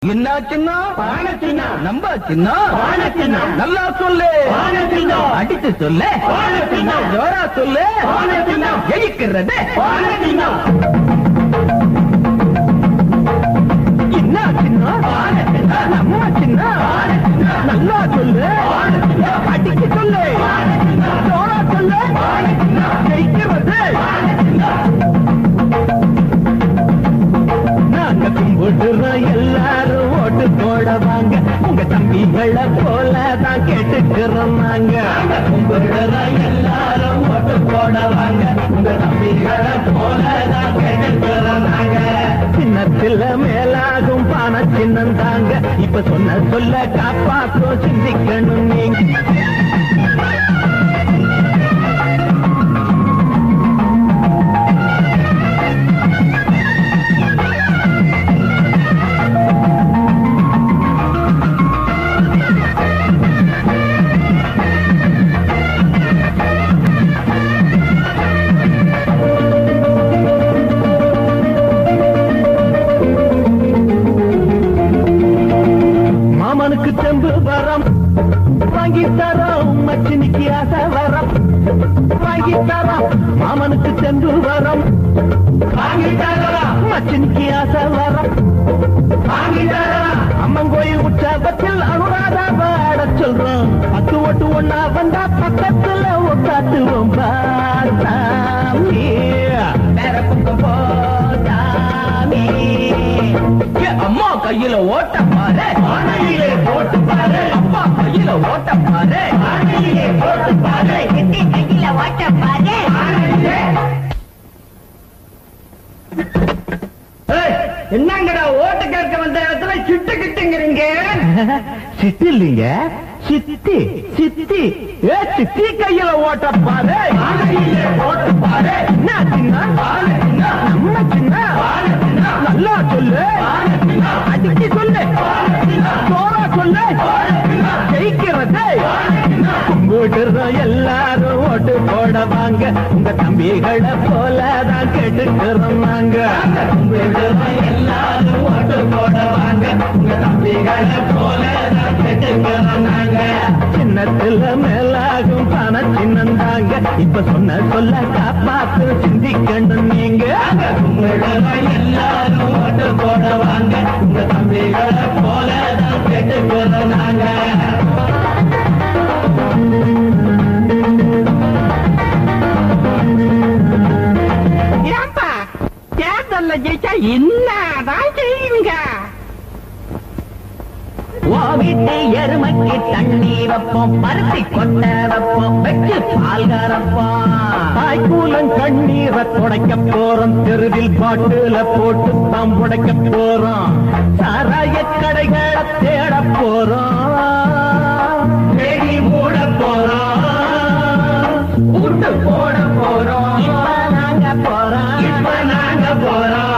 என்ன சின்ன வான சின்னம். நம்ப சின்ன வான சின்னம். நல்லா சொல்லு வான சின்னம். அடிச்சு சொல்லு வான சின்னம். ஜோரா சொல்லு வான சின்னம். ஜெயிக்கிறது வான சின்னம். என்ன சின்ன வான சின்னம். நம்ம சின்ன வான சின்னம். நல்லா சொல்லு வான சின்னம். அடிச்சு சொல்லு வான சின்னம். ஜோரா சொல்லு வான சின்னம். ஜெயிக்கிறது வான சின்னம். நாங்க கும்பிடுறோம் எல்லாரும் ஓட்டு போட வாங்க உங்க தம்பிகளை போல தான் கேட்டுக்கிறோம் நாங்க நாங்க கும்பிடுற எல்லாரும் ஓட்டு போட வாங்க உங்க தம்பிகளை போல தான் கேட்டுக்கிறோம் நாங்க சின்னத்துல மேலாகும் பான சின்னம் தாங்க இப்ப சொன்ன சொல்ல காப்பாற்றும் சிந்திக்கணும் நீங்க மாமனுக்கு தெம்பு வரம் வாங்கி தரோம் மச்சினிக்கு ஆசை வரம் வாங்கி தரோம் மாமனுக்கு தெம்பு வரம் வாங்கி தரலாம் மச்சினிக்கு ஆசை வரம் வாங்கி தரலாம் அம்மன் கோயில் உற்சவத்தில் அனுராதா பாட சொல்றோம் பத்து ஓட்டு ஒன்னா வந்தா பக்கத்துல ஒட்டாத்துவோம் பாசாமி வேற பக்கம் போதாமி அம்மா கையில ஓட்ட பாரு ஆணையிலே போட்டு பாரு அப்பா கையில ஓட்ட பாரு ஆணையிலே போட்டு பாரு கட்டி கையில ஓட்ட பாரு ஆணையிலே என்னங்கடா ஓட்டு கேட்க வந்த இடத்துல சிட்டு கிட்டுங்கிறீங்க சிட்டு இல்லைங்க சித்தி சித்தி ஏ சித்தி கையில ஓட்ட பாரு ஆணையிலே போட்டு பாரு என்ன சின்ன வாழ சின்ன நம்ம சின்ன வாழ சின்ன நல்லா சொல்லு வாழ சின்ன அடிச்சு சொல்லு வாழ சின்ன சோறா சொல்லு வாழ சின்ன ஜெயிக்கிறது வாழ சின்ன கும்பிடுறோம் எல்லாரும் ஓட்டு போட வாங்க உங்க தம்பிகளை போல தான் கேட்டுக்கிறோம் நாங்க கும்பிடுறோம் எல்லாரும் ஓட்டு போட வாங்க உங்க தம்பிகளை போல தான் கேட்டுக்கிறோம் நாங்க சின்னத்துல மேலாகும் பண சின்னம் தாங்க இப்ப சொன்ன சொல்ல காப்பாத்து சிந்திக்கணும் நீங்க நாங்க கும்பிடுறோம் எல்லாரும் ஓட்டு போட வாங்க உங்க தம்பிகளை போல தான் கேட்டுக்கிறோம் நாங்க ஏன்பா தேர்தல்ல ஜெயிச்சா என்னதான் செய்வீங்க வீட்டு எருமைக்கு தண்ணி வைப்போம் பருத்தி கொண்ட வைப்போம் வெச்சு பால் கறப்போம் தாய்க்கூலம் கண்ணீரை துடைக்க போறோம் தெருவில் பாட்டுல போட்டு தாம் உடைக்க போறோம் சாராய கடைகளை தேட போறோம் தேடி மூட போறோம் கூட்டு போட போறோம் இப்ப நாங்க போறோம் இப்ப நாங்க போறோம்